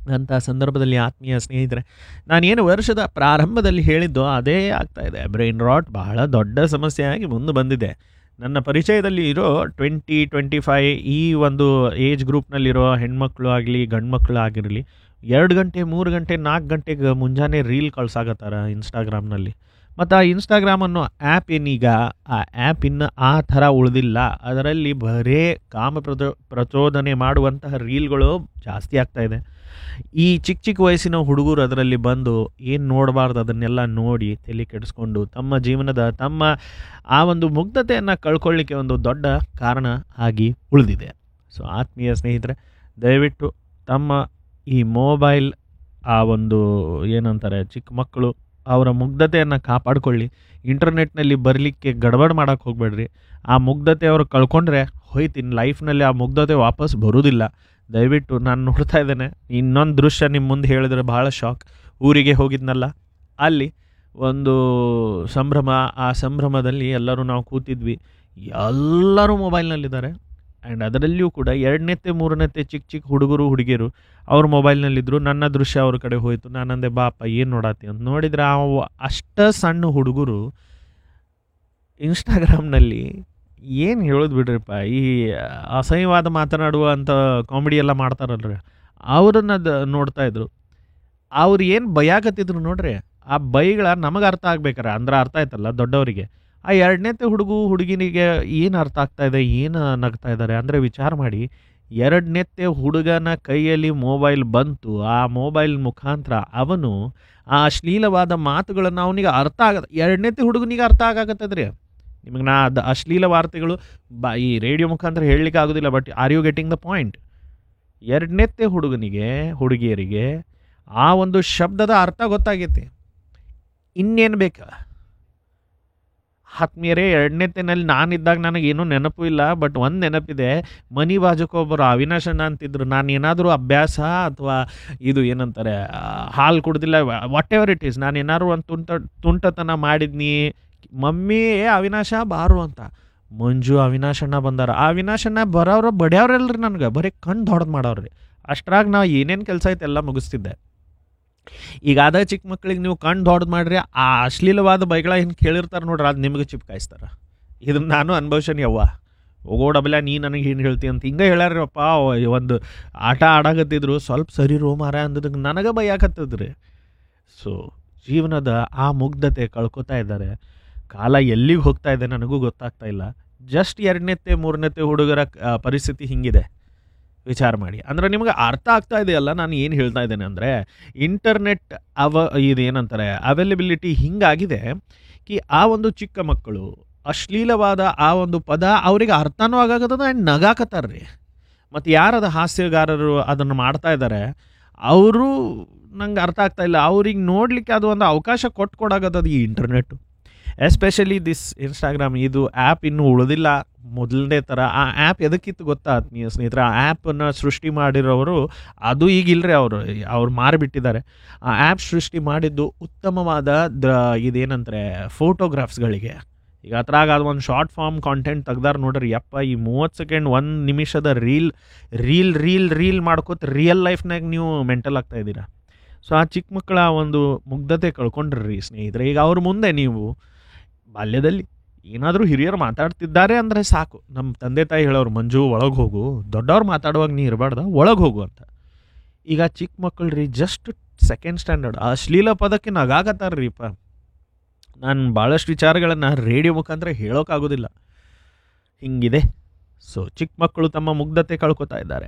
ಅಂಥ ಸಂದರ್ಭದಲ್ಲಿ ಆತ್ಮೀಯ ಸ್ನೇಹಿತರೆ ನಾನೇನು ವರ್ಷದ ಪ್ರಾರಂಭದಲ್ಲಿ ಹೇಳಿದ್ದೋ ಅದೇ ಆಗ್ತಾ ಇದೆ ಬ್ರೈನ್ ರಾಟ್ ಬಹಳ ದೊಡ್ಡ ಸಮಸ್ಯೆಯಾಗಿ ಮುಂದೆ ಬಂದಿದೆ ನನ್ನ ಪರಿಚಯದಲ್ಲಿ ಇರೋ ಟ್ವೆಂಟಿ ಟ್ವೆಂಟಿ ಫೈ ಈ ಒಂದು ಏಜ್ ಗ್ರೂಪ್ನಲ್ಲಿರೋ ಹೆಣ್ಮಕ್ಳು ಆಗಲಿ ಗಂಡ್ಮಕ್ಳು ಆಗಿರಲಿ ಎರಡು ಗಂಟೆ ಮೂರು ಗಂಟೆ ನಾಲ್ಕು ಗಂಟೆಗೆ ಮುಂಜಾನೆ ರೀಲ್ ಕಳ್ಸಾಕತ್ತಾರ ಇನ್ಸ್ಟಾಗ್ರಾಮ್ನಲ್ಲಿ ಮತ್ತು ಆ ಇನ್ಸ್ಟಾಗ್ರಾಮ್ ಅನ್ನೋ ಆ್ಯಪ್ ಏನೀಗ ಆ ಆ್ಯಪ್ ಇನ್ನು ಆ ಥರ ಉಳಿದಿಲ್ಲ ಅದರಲ್ಲಿ ಬರೇ ಕಾಮ ಪ್ರಚೋ ಪ್ರಚೋದನೆ ಮಾಡುವಂತಹ ರೀಲ್ಗಳು ಜಾಸ್ತಿ ಆಗ್ತಾ ಇದೆ ಈ ಚಿಕ್ಕ ಚಿಕ್ಕ ವಯಸ್ಸಿನ ಹುಡುಗರು ಅದರಲ್ಲಿ ಬಂದು ಏನು ನೋಡಬಾರ್ದು ಅದನ್ನೆಲ್ಲ ನೋಡಿ ತಲೆ ಕೆಡಿಸ್ಕೊಂಡು ತಮ್ಮ ಜೀವನದ ತಮ್ಮ ಆ ಒಂದು ಮುಗ್ಧತೆಯನ್ನು ಕಳ್ಕೊಳ್ಳಿಕ್ಕೆ ಒಂದು ದೊಡ್ಡ ಕಾರಣ ಆಗಿ ಉಳಿದಿದೆ ಸೊ ಆತ್ಮೀಯ ಸ್ನೇಹಿತರೆ ದಯವಿಟ್ಟು ತಮ್ಮ ಈ ಮೊಬೈಲ್ ಆ ಒಂದು ಏನಂತಾರೆ ಚಿಕ್ಕ ಮಕ್ಕಳು ಅವರ ಮುಗ್ಧತೆಯನ್ನು ಕಾಪಾಡಿಕೊಳ್ಳಿ ಇಂಟರ್ನೆಟ್ನಲ್ಲಿ ಬರಲಿಕ್ಕೆ ಗಡಬಡ ಮಾಡೋಕ್ಕೆ ಹೋಗಬೇಡ್ರಿ ಆ ಮುಗ್ಧತೆ ಅವರು ಕಳ್ಕೊಂಡ್ರೆ ಹೋಯ್ತು ಇನ್ನು ಲೈಫ್ನಲ್ಲಿ ಆ ಮುಗ್ಧತೆ ವಾಪಸ್ ಬರೋದಿಲ್ಲ ದಯವಿಟ್ಟು ನಾನು ನೋಡ್ತಾ ಇದ್ದೇನೆ ಇನ್ನೊಂದು ದೃಶ್ಯ ನಿಮ್ಮ ಮುಂದೆ ಹೇಳಿದ್ರೆ ಭಾಳ ಶಾಕ್ ಊರಿಗೆ ಹೋಗಿದ್ನಲ್ಲ ಅಲ್ಲಿ ಒಂದು ಸಂಭ್ರಮ ಆ ಸಂಭ್ರಮದಲ್ಲಿ ಎಲ್ಲರೂ ನಾವು ಕೂತಿದ್ವಿ ಎಲ್ಲರೂ ಮೊಬೈಲ್ನಲ್ಲಿದ್ದಾರೆ ಆ್ಯಂಡ್ ಅದರಲ್ಲಿಯೂ ಕೂಡ ಎರಡನೇತೆ ಮೂರನೇತೆ ಚಿಕ್ಕ ಚಿಕ್ಕ ಹುಡುಗರು ಹುಡುಗಿಯರು ಅವ್ರ ಮೊಬೈಲ್ನಲ್ಲಿದ್ದರು ನನ್ನ ದೃಶ್ಯ ಅವ್ರ ಕಡೆ ಹೋಯಿತು ನಾನಂದೆ ಬಾಪ ಏನು ನೋಡತ್ತಿ ಅಂತ ನೋಡಿದ್ರೆ ಅವು ಅಷ್ಟ ಸಣ್ಣ ಹುಡುಗರು ಇನ್ಸ್ಟಾಗ್ರಾಮ್ನಲ್ಲಿ ಏನು ಹೇಳೋದು ಬಿಡ್ರಿಪ್ಪ ಈ ಅಸಹ್ಯವಾದ ಮಾತನಾಡುವ ಅಂಥ ಕಾಮಿಡಿ ಎಲ್ಲ ಮಾಡ್ತಾರಲ್ರಿ ಅವ್ರನ್ನ ದ ನೋಡ್ತಾ ಇದ್ರು ಅವ್ರು ಏನು ಬಯಾಕತ್ತಿದ್ರು ನೋಡ್ರಿ ಆ ಬೈಗಳ ನಮಗೆ ಅರ್ಥ ಆಗ್ಬೇಕಾರ ಅಂದ್ರೆ ಅರ್ಥ ಆಯ್ತಲ್ಲ ದೊಡ್ಡವರಿಗೆ ಆ ಎರಡನೇತೆ ಹುಡುಗು ಹುಡುಗಿನಿಗೆ ಏನು ಅರ್ಥ ಆಗ್ತಾ ಇದೆ ಏನು ನಗ್ತಾ ಇದ್ದಾರೆ ಅಂದರೆ ವಿಚಾರ ಮಾಡಿ ಎರಡನೇತೆ ಹುಡುಗನ ಕೈಯಲ್ಲಿ ಮೊಬೈಲ್ ಬಂತು ಆ ಮೊಬೈಲ್ ಮುಖಾಂತರ ಅವನು ಆ ಅಶ್ಲೀಲವಾದ ಮಾತುಗಳನ್ನು ಅವನಿಗೆ ಅರ್ಥ ಆಗದ ಎರಡನೇತೆ ಹುಡುಗನಿಗೆ ಅರ್ಥ ಆಗಾಕತ್ತದ್ರಿ ನಿಮಗೆ ನಾ ಅದು ಅಶ್ಲೀಲ ವಾರ್ತೆಗಳು ಬಾ ಈ ರೇಡಿಯೋ ಮುಖಾಂತರ ಹೇಳಲಿಕ್ಕೆ ಆಗೋದಿಲ್ಲ but are you getting the point ಎರಡನೇತೆ ಹುಡುಗನಿಗೆ ಹುಡುಗಿಯರಿಗೆ ಆ ಒಂದು ಶಬ್ದದ ಅರ್ಥ ಗೊತ್ತಾಗೈತಿ ಇನ್ನೇನು ಬೇಕಾ ಆತ್ಮೀಯರೇ ಎರಡನೇತೆನಲ್ಲಿ ನಾನಿದ್ದಾಗ ನನಗೇನೂ ನೆನಪು ಇಲ್ಲ ಬಟ್ ಒಂದು ನೆನಪಿದೆ ಮನಿ ಬಾಜುಕ ಒಬ್ಬರು ಅವಿನಾಶಣ್ಣ ಅಂತಿದ್ರು ನಾನು ಏನಾದರೂ ಅಭ್ಯಾಸ ಅಥವಾ ಇದು ಏನಂತಾರೆ ಆ, ಹಾಲು ಕುಡ್ದಿಲ್ಲ ವಾಟ್ ಎವರ್ ಇಟ್ ಈಸ್ ನಾನು ಏನಾದ್ರು ಒಂದು ತುಂಟ ತುಂಟತನ ಮಾಡಿದ್ನಿ ಮಮ್ಮಿ ಏ ಅವಿನಾಶ ಬಾರು ಅಂತ ಮಂಜು ಅವಿನಾಶಣ್ಣ ಬಂದಾರ ಆ ಅವಿನಾಶಣ್ಣ ಬರೋರು ಬಡ್ಯಾವ್ರಲ್ರಿ ನನಗೆ ಬರೀ ಕಣ್ಣು ದೊಡ್ದು ಮಾಡವ್ರಿ ಅಷ್ಟ್ರಾಗ ನಾವು ಏನೇನು ಕೆಲಸ ಐತೆ ಎಲ್ಲ ಮುಗಿಸ್ತಿದ್ದೆ ಈಗ ಅದ ಚಿಕ್ಕ ಮಕ್ಳಿಗೆ ನೀವು ಕಣ್ಣು ದೊಡ್ದು ಮಾಡ್ರಿ ಆ ಅಶ್ಲೀಲವಾದ ಬೈಗಳ ಏನು ಕೇಳಿರ್ತಾರೆ ನೋಡ್ರಿ ಅದು ನಿಮಗೆ ಚಿಪ್ಕಾಯಿಸ್ತಾರೆ ಇದನ್ನ ನಾನು ಅನುಭವಿಸೇನಿ ಯವ್ವ ಹೋಗೋ ಡಬಲ ನೀ ನನಗೆ ಏನು ಹೇಳ್ತಿ ಅಂತ ಹಿಂಗೆ ಹೇಳ್ಯಾರಪ್ಪ ಒಂದು ಆಟ ಆಡಾಕತ್ತಿದ್ರು ಸ್ವಲ್ಪ ಸರಿ ರೋ ಮಾರ ಅಂದದಕ್ಕೆ ನನಗೆ ಬೈಯಾಕತ್ತದ್ರಿ ಸೊ ಜೀವನದ ಆ ಮುಗ್ಧತೆ ಕಳ್ಕೊತಾ ಇದ್ದಾರೆ ಕಾಲ ಎಲ್ಲಿಗೆ ಹೋಗ್ತಾ ಇದೆ ನನಗೂ ಗೊತ್ತಾಗ್ತಾ ಇಲ್ಲ ಜಸ್ಟ್ ಎರಡನೇತೆ ಮೂರನೇತೆ ಹುಡುಗರ ಆ, ಪರಿಸ್ಥಿತಿ ಹಿಂಗಿದೆ ವಿಚಾರ ಮಾಡಿ ಅಂದರೆ ನಿಮಗೆ ಅರ್ಥ ಆಗ್ತಾ ಇದೆಯಲ್ಲ ನಾನು ಏನು ಹೇಳ್ತಾ ಇದ್ದೇನೆ ಅಂದರೆ ಇಂಟರ್ನೆಟ್ ಅವ ಇದೇನಂತಾರೆ ಅವೈಲಬಿಲಿಟಿ ಹಿಂಗಾಗಿದೆ ಕಿ ಆ ಒಂದು ಚಿಕ್ಕ ಮಕ್ಕಳು ಅಶ್ಲೀಲವಾದ ಆ ಒಂದು ಪದ ಅವರಿಗೆ ಅರ್ಥನೂ ಆಗಾಕತ್ತದ ಆ್ಯಂಡ್ ನಗಾಕತ್ತಾರ್ರಿ ಮತ್ತು ಯಾರದ ಹಾಸ್ಯಗಾರರು ಅದನ್ನು ಮಾಡ್ತಾ ಇದ್ದಾರೆ ಅವರು ನಂಗೆ ಅರ್ಥ ಆಗ್ತಾ ಇಲ್ಲ ಅವ್ರಿಗೆ ನೋಡಲಿಕ್ಕೆ ಅದು ಒಂದು ಅವಕಾಶ ಕೊಟ್ಟು ಕೊಡಾಗತ್ತದ ಈ ಇಂಟರ್ನೆಟ್ಟು ಎಸ್ಪೆಷಲಿ ದಿಸ್ ಇನ್ಸ್ಟಾಗ್ರಾಮ್ ಇದು ಆ್ಯಪ್ ಇನ್ನೂ ಉಳಿದಿಲ್ಲ ಮೊದಲನೇ ಥರ ಆ ಆ್ಯಪ್ ಎದಕ್ಕಿತ್ತು ಗೊತ್ತಾ ಆತ್ಮೀಯ ಸ್ನೇಹಿತರೆ ಆ ಆ್ಯಪನ್ನು ಸೃಷ್ಟಿ ಮಾಡಿರೋರು ಅದು ಈಗ ಇಲ್ಲರಿ ಅವರು ಅವ್ರು ಮಾರಿಬಿಟ್ಟಿದ್ದಾರೆ ಆ ಆ್ಯಪ್ ಸೃಷ್ಟಿ ಮಾಡಿದ್ದು ಉತ್ತಮವಾದ ದ ಇದೇನಂತಾರೆ ಫೋಟೋಗ್ರಾಫ್ಸ್ಗಳಿಗೆ ಈಗ ಅದ್ರಾಗ ಅದು ಒಂದು ಶಾರ್ಟ್ ಫಾರ್ಮ್ ಕಾಂಟೆಂಟ್ ತೆಗ್ದಾರ ನೋಡ್ರಿ ಯಪ್ಪ ಈ ಮೂವತ್ತು ಸೆಕೆಂಡ್ ಒಂದು ನಿಮಿಷದ ರೀಲ್ ರೀಲ್ ರೀಲ್ ರೀಲ್ ಮಾಡ್ಕೋತ ರಿಯಲ್ ಲೈಫ್ನಾಗ ನೀವು ಮೆಂಟಲ್ ಆಗ್ತಾ ಇದ್ದೀರಾ ಸೊ ಆ ಚಿಕ್ಕ ಮಕ್ಕಳ ಒಂದು ಮುಗ್ಧತೆ ಕಳ್ಕೊಂಡ್ರಿ ಸ್ನೇಹಿತರೆ ಈಗ ಅವ್ರ ಮುಂದೆ ನೀವು ಬಾಲ್ಯದಲ್ಲಿ ಏನಾದರೂ ಹಿರಿಯರು ಮಾತಾಡ್ತಿದ್ದಾರೆ ಅಂದರೆ ಸಾಕು ನಮ್ಮ ತಂದೆ ತಾಯಿ ಹೇಳೋರು ಮಂಜು ಒಳಗೆ ಹೋಗು ದೊಡ್ಡವ್ರು ಮಾತಾಡುವಾಗ ನೀ ಇರಬಾರ್ದ ಒಳಗೆ ಹೋಗು ಅಂತ ಈಗ ಚಿಕ್ಕ ಮಕ್ಕಳು ರೀ ಜಸ್ಟ್ ಸೆಕೆಂಡ್ ಸ್ಟ್ಯಾಂಡರ್ಡ್ ಅಶ್ಲೀಲ ಪದಕ್ಕೆ ನಗಾಕತ್ತಾರ್ರಿಪ್ಪ ನಾನು ಭಾಳಷ್ಟು ವಿಚಾರಗಳನ್ನು ರೇಡಿಯೋ ಮುಖಾಂತರ ಹೇಳೋಕ್ಕಾಗೋದಿಲ್ಲ ಹಿಂಗಿದೆ ಸೊ ಚಿಕ್ಕ ಮಕ್ಕಳು ತಮ್ಮ ಮುಗ್ಧತೆ ಕಳ್ಕೊತಾ ಇದ್ದಾರೆ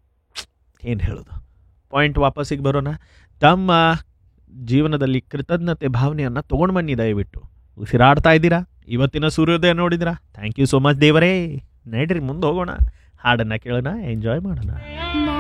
ಏನು ಹೇಳೋದು ಪಾಯಿಂಟ್ ವಾಪಸ್ಸಿಗೆ ಬರೋಣ ತಮ್ಮ ಜೀವನದಲ್ಲಿ ಕೃತಜ್ಞತೆ ಭಾವನೆಯನ್ನು ತೊಗೊಂಡು ಬನ್ನಿ ದಯವಿಟ್ಟು ಉಸಿರಾಡ್ತಾ ಇದ್ದೀರಾ ಇವತ್ತಿನ ಸೂರ್ಯೋದಯ ನೋಡಿದ್ರಾ ಥ್ಯಾಂಕ್ ಯು ಸೋ ಮಚ್ ದೇವರೇ ನಡ್ರಿ ಮುಂದೆ ಹೋಗೋಣ ಹಾಡನ್ನು ಕೇಳೋಣ ಎಂಜಾಯ್ ಮಾಡೋಣ ನಾ